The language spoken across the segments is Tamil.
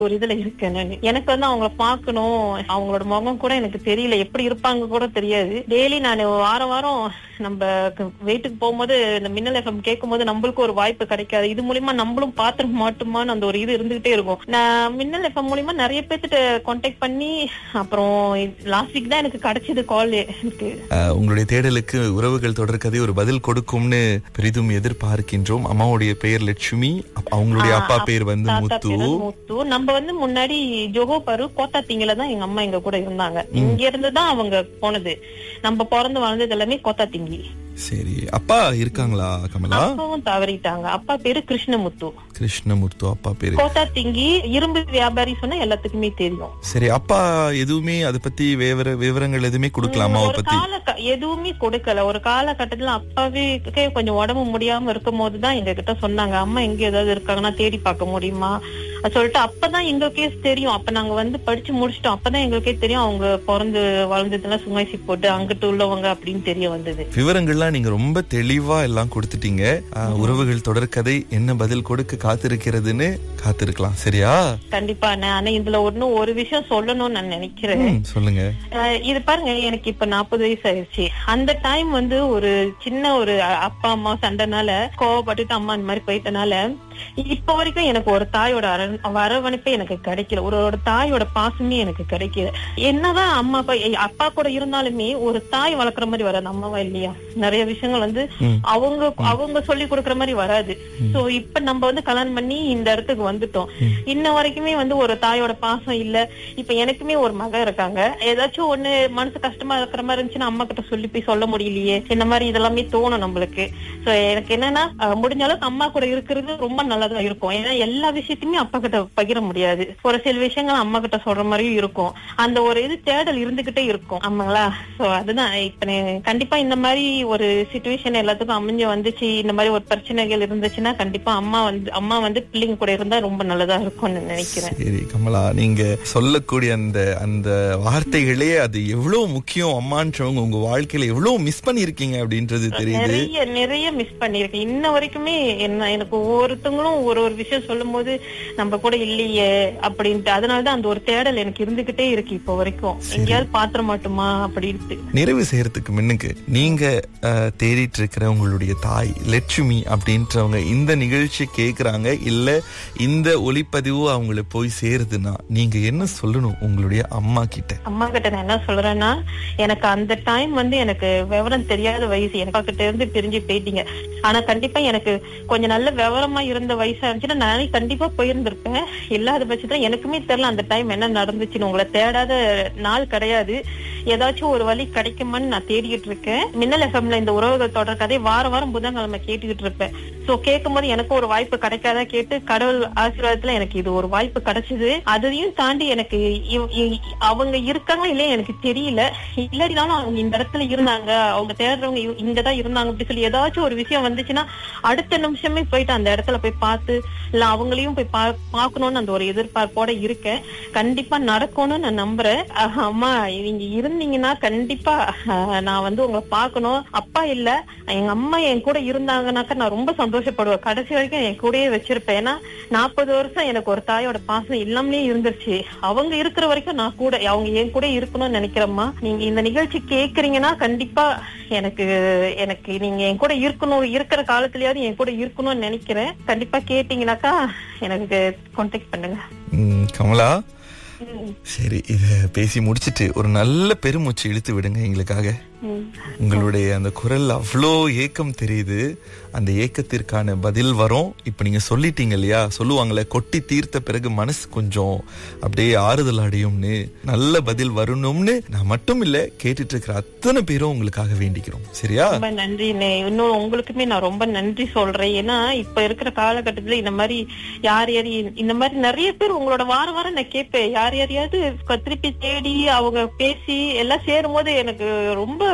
ஒரு இதுல இருக்கேன் நானு. எனக்கு வந்து அவங்கள பார்க்கணும் அவங்களோட முகம் கூட எனக்கு தெரியல எப்படி இருப்பாங்க கூட தெரியாது டெய்லி நான் வாரம் வாரம் நம்ம வெயிட்டுக்கு போகும்போது இந்த மின்னல் எஃப்எம் கேட்கும் போது நம்மளுக்கு ஒரு வாய்ப்பு கிடைக்காது இது மூலியமா நம்மளும் பாத்துட மாட்டோமான்னு அந்த ஒரு இது இருந்துகிட்டே இருக்கும் நான் மின்னல் எஃப்எம் மூலியமா நிறைய பேர்த்திட்ட கான்டாக்ட் பண்ணி அப்புறம் லாஸ்ட் வீக் தான் எனக்கு கிடைச்சது கால் எனக்கு அஹ், உங்களுடைய தேடலுக்கு உறவுகள் தொடர்கதை ஒரு பதில் கொடுக்கும்னு பெரிதும் எதிர்பார்க்கின்றோம் அம்மாவுடைய பெயர் லட்சுமி அப்ப அவங்களுடைய அப்பா பேர் வந்து தாத்தா முத்து பேரு முத்து நம்ம வந்து முன்னாடி ஜோகோ பரு கோத்தா திங்கில தான் எங்க அம்மா எங்க கூட இருந்தாங்க இங்க இருந்து தான் அவங்க போனது நம்ம பிறந்து வளர்ந்தது எல்லாமே கோத்தா திங்கி சரி அப்பா இருக்காங்களா கமலா அப்பாவும் தவறிட்டாங்க அப்பா பேரு கிருஷ்ணமுத்து கிருஷ்ணமூர்த்து அப்பா பேரு கோத்தா திங்கி இரும்பு வியாபாரி சொன்னா எல்லாத்துக்குமே தெரியும் சரி அப்பா எதுவுமே அதை பத்தி விவர விவரங்கள் எதுவுமே கொடுக்கல அம்மாவை ஒரு பத்தி கால எதுவுமே கொடுக்கல ஒரு காலகட்டத்துல அப்பாவே கொஞ்சம் உடம்பு முடியாம இருக்கும் போதுதான் எங்க கிட்ட சொன்னாங்க அம்மா எங்க ஏதாவது இருக்காங்கன்னா தேடி பார்க்க முடியுமா அது சொல்லிட்டு அப்பதான் எங்களுக்கே தெரியும் அப்ப நாங்க வந்து படிச்சு முடிச்சிட்டோம் அப்பதான் எங்களுக்கே தெரியும் அவங்க பிறந்து வளர்ந்ததுலாம் சுங்காய்சி போட்டு அங்கிட்டு உள்ளவங்க அப்படின்னு தெரிய வந்தது விவரங்கள்லாம் நீங்க ரொம்ப தெளிவா எல்லாம் கொடுத்துட்டீங்க அஹ், உறவுகள் தொடர்கதை என்ன பதில் கொடுக்க காத்திருக்கிறதுன்னு காத்திருக்கலாம் சரியா கண்டிப்பா நான் ஆனா இதுல ஒன்னும் ஒரு விஷயம் சொல்லணும்னு நான் நினைக்கிறேன் ம், சொல்லுங்க அஹ் இது பாருங்க எனக்கு இப்ப நாற்பது வயசு ஆயிடுச்சு அந்த டைம் வந்து ஒரு சின்ன ஒரு அ- அப்பா அம்மா சண்டைனால கோவப்பட்டுட்டு அம்மா இந்த மாதிரி போயிட்டனால இப்ப வரைக்கும் எனக்கு ஒரு தாயோட அரண்- வரவணைப்பே எனக்கு கிடைக்கல ஒரு ஒரு தாயோட பாசமே எனக்கு கிடைக்கல என்னதான் அம்மா அப்பா எ- அப்பா கூட இருந்தாலுமே ஒரு தாய் வளர்க்குற மாதிரி வராது அம்மாவா இல்லையா நிறைய விஷயங்கள் வந்து ம். அவங்க அவங்க சொல்லி கொடுக்குற மாதிரி வராது சோ இப்ப நம்ம வந்து கல்யாணம் பண்ணி இந்த இடத்துக்கு வந்துட்டோம் இன்ன வரைக்குமே வந்து ஒரு தாயோட பாசம் இல்ல இப்ப எனக்குமே ஒரு மக இருக்காங்க ஏதாச்சும் ஒண்ணு மனசு கஷ்டமா இருக்கிற மாதிரி இருந்துச்சுன்னா அம்மா கிட்ட சொல்லி போய் சொல்ல முடியலையே இந்த மாதிரி இதெல்லாமே தோணும் நம்மளுக்கு சோ எனக்கு என்னன்னா அஹ், முடிஞ்ச அளவுக்கு அம்மா கூட இருக்கிறது ரொம்ப நல்லதா இருக்கும் ஏன்னா எல்லா விஷயத்தையுமே அப்பா கிட்ட பகிர முடியாது ஒரு சில விஷயங்கள் அம்மா கிட்ட சொல்ற மாதிரியும் இருக்கும் அந்த ஒரு இது தேடல் இருந்துகிட்டே இருக்கும் ஆமாங்களா சோ அதுதான் இப்ப நீ- கண்டிப்பா இந்த மாதிரி ஒரு சுச்சுவேஷன் எல்லாத்துக்கும் அமைஞ்சு வந்துச்சு இந்த மாதிரி ஒரு பிரச்சனைகள் இருந்துச்சுன்னா கண்டிப்பா அம்மா வந்து அம்மா வந்து பிள்ளைங்க கூட இருந்தா ரொம்ப நல்லதா இருக்கும்னு நினைக்கிறேன் சரி கமலா நீங்க சொல்லக்கூடிய அந்த அந்த வார்த்தைகளே அது எவ்வளவு முக்கியம் அம்மான்றவங்க உங்க வாழ்க்கையில எவ்வளவு மிஸ் பண்ணிருக்கீங்க அப்படின்றது தெரியுது நிறைய நிறைய மிஸ் பண்ணிருக்கேன் இன்ன வரைக்குமே என்ன எனக்கு ஒவ்வொருத்தவங்களும் ஒரு ஒரு விஷயம் சொல்லும் போது நம்ம கூட இல்லையே அப்படின்ட்டு அதனாலதான் அந்த ஒரு தேடல் எனக்கு இருந்துகிட்டே இருக்கு இப்போ வரைக்கும் எங்கேயாவது பாத்திர மாட்டோமா அப்படின்ட்டு நிறைவு செய்யறதுக்கு முன்னுக்கு நீங்க அஹ், தேடிட்டு இருக்கிற உங்களுடைய தாய் லட்சுமி அப்படின்றவங்க இந்த நிகழ்ச்சி கேக்குறாங்க இல்ல இந்த ஒளிப்பதிவு அவங்கள போய் சேருதுன்னா நீங்க என்ன சொல்லணும் உங்களுடைய அம்மா கிட்ட அம்மா கிட்ட நான் என்ன சொல்றேன்னா எனக்கு அந்த டைம் வந்து எனக்கு விவரம் தெரியாத வயசு எனக்கு அப்பா கிட்ட இருந்து பிரிஞ்சு போயிட்டீங்க ஆனா கண்டிப்பா எனக்கு கொஞ்சம் நல்ல விவரமா இருந்த வயசா இருந்துச்சுன்னா நானே கண்டிப்பா போயிருந்திருப்பேன் இல்லாத பட்சத்துல எனக்குமே தெரியல அந்த டைம் என்ன நடந்துச்சுன்னு உங்களை தேடாத நாள் கிடையாது ஏதாச்சும் ஒரு வழி கிடைக்குமான்னு நான் தேடிட்டு இருக்கேன் மின்னல் எஃப்எம்ல இந்த உறவுகள் தொடர் கதை வாரம் வாரம் புதன்கிழமை கேட்டுக்கிட்டு இருப்பேன் சோ கேட்கும் போது எனக்கும் ஒரு வாய்ப்பு கிடைக்காதா கேட்டு கடவுள் ஆசீர்வாதத்துல எனக்கு இது ஒரு வாய்ப்பு கிடைச்சது அதையும் தாண்டி எனக்கு இவ்- இ- அவங்க இருக்காங்க இல்லையா எனக்கு தெரியல இல்லாட்டினாலும் அவங்க இந்த இடத்துல இருந்தாங்க அவங்க தேடுறவங்க இவ- இங்கதான் இருந்தாங்க அப்படி சொல்லி ஏதாச்சும் ஒரு விஷயம் வந்துச்சுன்னா அடுத்த நிமிஷமே போயிட்டு அந்த இடத்துல போய் பார்த்து இல்ல அவங்களையும் போய் பா பார்க்கணும்னு அந்த ஒரு எதிர்பார்ப்போட இருக்கேன் கண்டிப்பா நடக்கும்னு நான் நம்புறேன் அஹ் அம்மா நீங்க இருந்தீங்கன்னா கண்டிப்பா அஹ், நான் வந்து உங்களை பார்க்கணும் அப்பா இல்ல எங்க அம்மா என் கூட இருந்தாங்கன்னாக்கா நான் ரொம்ப சந்தோஷப்படுவேன் கடைசி வரைக்கும் என் கூடயே வச்சிருப்பேன் ஏன்னா நாற்பது வருஷம் எனக்கு ஒரு தாயோட பாசம் இல்லாமலே இருந்துருச்சு அவங்க இருக்கிற வரைக்கும் நான் கூட அவங்க என் கூட இருக்கணும்னு நினைக்கிறேம்மா நீங்க இந்த நிகழ்ச்சி கேக்குறீங்கன்னா கண்டிப்பா எனக்கு எனக்கு நீங்க என் கூட இருக்கணும் இருக்கிற காலத்துலயாவது என் கூட இருக்கணும்னு நினைக்கிறேன் கண்டிப்பா கேட்டீங்கன்னாக்கா எனக்கு கான்டாக்ட் பண்ணுங்க ம், கமலா ம், சரி இத பேசி முடிச்சிட்டு ஒரு நல்ல பெருமூச்சு இழுத்து விடுங்க எங்களுக்காக ம். உங்களுடைய அந்த குரல் அவ்வளோ ஏக்கம் தெரியுது அந்த ஏக்கத்திற்கான பதில் வரும் இப்ப நீங்க சொல்லிட்டீங்க இல்லையா சொல்லுவாங்களே கொட்டி தீர்த்த பிறகு மனசு கொஞ்சம் அப்படியே ஆறுதல் அடையும்னு நல்ல பதில் வரணும்னு நான் மட்டும் இல்ல கேட்டுட்டு இருக்கிற அத்தனை பேரும் உங்களுக்காக வேண்டிக்கிறோம் சரியா ரொம்ப நன்றி இன்னும் உங்களுக்குமே நான் ரொம்ப நன்றி சொல்றேன் ஏன்னா இப்ப இருக்கிற காலகட்டத்துல இந்த மாதிரி யார் யார் இந்த மாதிரி நிறைய பேர் உங்களோட வாரம் வாரம் நான் கேட்பேன் யார் யாரையாவது க- திருப்பி தேடி அவங்க பேசி எல்லாம் சேரும் போது எனக்கு ரொம்ப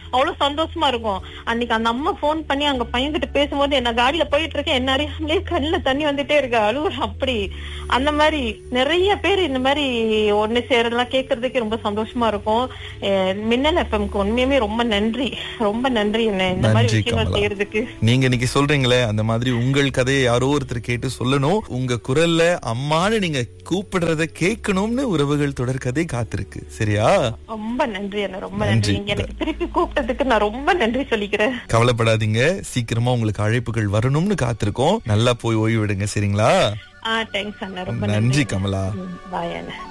அவ்வளவு சந்தோஷமா இருக்கும் அன்னைக்கு அந்த அம்மா போன் பண்ணி அங்க பையன்கிட்ட பேசும்போது என்ன காடியில போயிட்டு இருக்கேன் என்ன அறியாமலே கண்ணுல தண்ணி வந்துட்டே இருக்கு அழுவுற அப்படி அந்த மாதிரி நிறைய பேர் இந்த மாதிரி ஒண்ணு சேரலாம் கேட்கறதுக்கு ரொம்ப சந்தோஷமா இருக்கும் அஹ் மின்னல் எஃப்எம்க்கு உண்மையுமே ரொம்ப நன்றி ரொம்ப நன்றி என்ன இந்த மாதிரி நன்றி, விஷயங்கள் கமலா. செய்யறதுக்கு நீங்க இன்னைக்கு சொல்றீங்களே அந்த மாதிரி உங்கள் கதையை யாரோ ஒருத்தர் கேட்டு சொல்லணும் உங்க குரல்ல அம்மான்னு நீங்க கூப்பிடுறத கேட்கணும்னு உறவுகள் தொடர்கதை காத்திருக்கு சரியா ரொம்ப நன்றி அண்ணா ரொம்ப நன்றி. நன்றி நீங்க எனக்கு திருப்பி கூப்பிட்டதுக்கு நான் ரொம்ப நன்றி சொல்லிக்கிறேன் கவலைப்படாதீங்க சீக்கிரமா உங்களுக்கு அழைப்புகள் வரணும்னு காத்திருக்கோம் நல்லா போய் ஓய்வு விடுங்க சரிங்களா ஆ தேங்க்ஸ் அண்ணா ரொம்ப நன்றி நன்றி கமலா பாய் அண்ணா